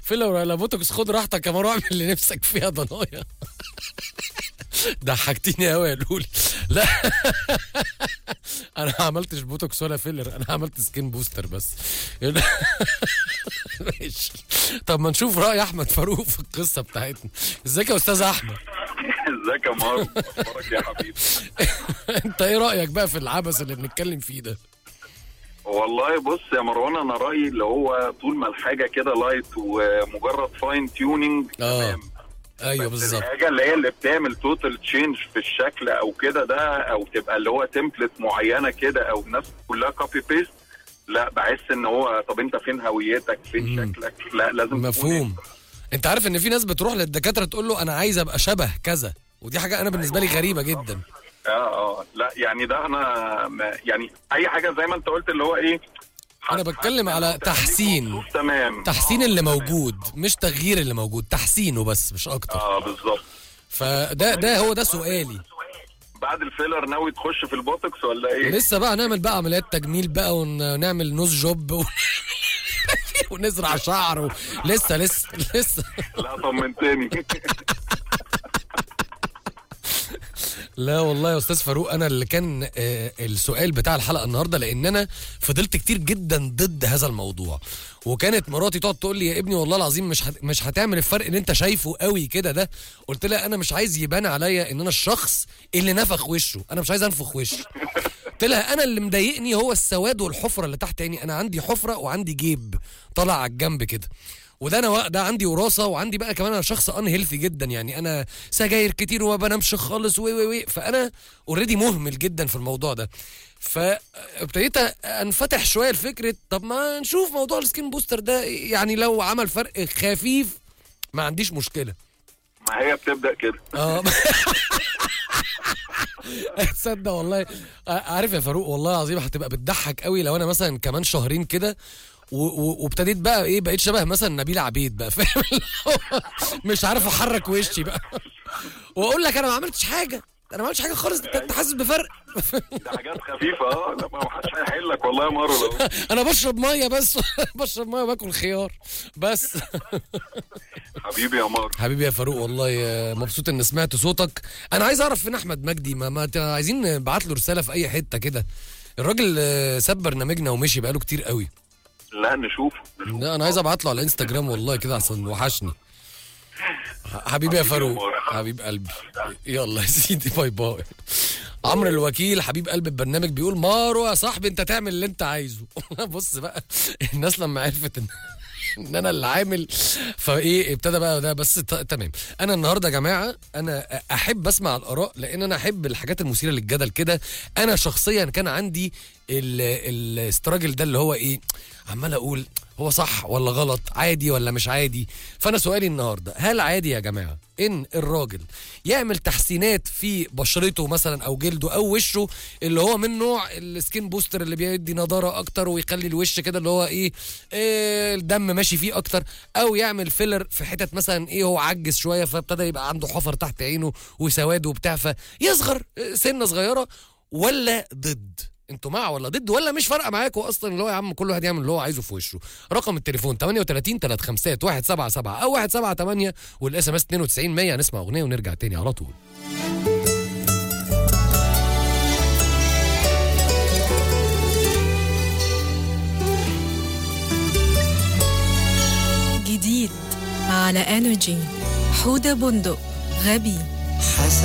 فيلر ولا بوتوكس خد راحتك يا مروه اعمل اللي نفسك فيها ضنايا ضحكتيني قوي يا لولي لا انا ما عملتش بوتوكس ولا فيلر انا عملت سكين بوستر بس ماشي طب ما نشوف راي احمد فاروق في القصه بتاعتنا ازيك يا استاذ احمد ازيك يا مارو اخبارك يا حبيبي انت ايه رايك بقى في العبث اللي بنتكلم فيه ده والله بص يا مروان انا رايي اللي هو طول ما الحاجه كده لايت ومجرد فاين تيوننج اه ايوه بس بالظبط الحاجه اللي هي اللي بتعمل توتال تشينج في الشكل او كده ده او تبقى اللي هو تمبلت معينه كده او الناس كلها كوبي بيست لا بحس ان هو طب انت فين هويتك فين مم. شكلك لا لازم تكون مفهوم انت عارف ان في ناس بتروح للدكاتره تقول له انا عايز ابقى شبه كذا ودي حاجه انا بالنسبه لي غريبه جدا اه اه لا يعني ده انا ما يعني اي حاجه زي ما انت قلت اللي هو ايه انا بتكلم على تحسين تمام تحسين آه، اللي تمام. موجود مش تغيير اللي موجود تحسينه بس مش اكتر اه بالظبط فده ده هو ده سؤالي بعد الفيلر ناوي تخش في البوتوكس ولا ايه؟ لسه بقى نعمل بقى عمليات تجميل بقى ونعمل نوز جوب و... ونزرع شعر و... لسه لسه لسه لا طمنتني لا والله يا استاذ فاروق انا اللي كان آه، السؤال بتاع الحلقه النهارده لان انا فضلت كتير جدا ضد هذا الموضوع وكانت مراتي تقعد تقول لي يا ابني والله العظيم مش هت... مش هتعمل الفرق اللي انت شايفه قوي كده ده قلت لها انا مش عايز يبان عليا ان انا الشخص اللي نفخ وشه انا مش عايز انفخ وشي قلت لها انا اللي مضايقني هو السواد والحفره اللي تحت عيني انا عندي حفره وعندي جيب طالع على الجنب كده وده انا وا- ده عندي وراثه وعندي بقى كمان انا شخص ان هيلثي جدا يعني انا سجاير كتير وما بنامش خالص وي وي وي فانا اوريدي مهمل جدا في الموضوع ده فابتديت انفتح شويه لفكره طب ما نشوف موضوع السكين بوستر ده يعني لو عمل فرق خفيف ما عنديش مشكله ما هي بتبدا كده اه تصدق والله عارف يا فاروق والله العظيم هتبقى بتضحك قوي لو انا مثلا كمان شهرين كده و- و- وابتديت بقى ايه بقيت شبه مثلا نبيل عبيد بقى فاهم اللي هو مش عارف احرك وشي بقى واقول لك انا ما عملتش حاجه انا ما عملتش حاجه خالص انت أنت حاسس بفرق ده حاجات خفيفه اه لا ما حدش هيحلك والله يا مارو لو انا بشرب ميه بس بشرب ميه وباكل خيار بس حبيبي يا مارو حبيبي يا فاروق والله آه، مبسوط ان سمعت صوتك انا عايز اعرف فين احمد مجدي ما, ما ت- عايزين نبعت له رساله في اي حته كده الراجل آه، ساب برنامجنا ومشي بقاله كتير قوي لا نشوف لا انا عايز ابعت له على الانستجرام والله كده عشان وحشني ح- حبيبي يا فاروق حبيب قلبي يلا يا سيدي باي باي عمرو الوكيل حبيب قلب البرنامج بيقول مارو يا صاحبي انت تعمل اللي انت عايزه بص بقى الناس لما عرفت ان ان انا اللي عامل فايه ابتدى بقى ده بس ت- تمام انا النهارده يا جماعه انا احب اسمع الاراء لان انا احب الحاجات المثيره للجدل كده انا شخصيا كان عندي ال- الاستراجل ده اللي هو ايه عمال اقول هو صح ولا غلط عادي ولا مش عادي فانا سؤالي النهارده هل عادي يا جماعه ان الراجل يعمل تحسينات في بشرته مثلا او جلده او وشه اللي هو من نوع السكين بوستر اللي بيدي نضاره اكتر ويخلي الوش كده اللي هو ايه, إيه الدم ماشي فيه اكتر او يعمل فيلر في حتت مثلا ايه هو عجز شويه فابتدى يبقى عنده حفر تحت عينه وسواد وبتاع فيصغر آه، سنه صغيره ولا ضد انتوا مع ولا ضد ولا مش فارقه معاكم اصلا اللي هو يا عم كل واحد يعمل اللي هو عايزه في وشه رقم التليفون 38 35 177 او 178 والاس ام اس 92 100 نسمع اغنيه ونرجع تاني على طول جديد على انرجي حوده بندق غبي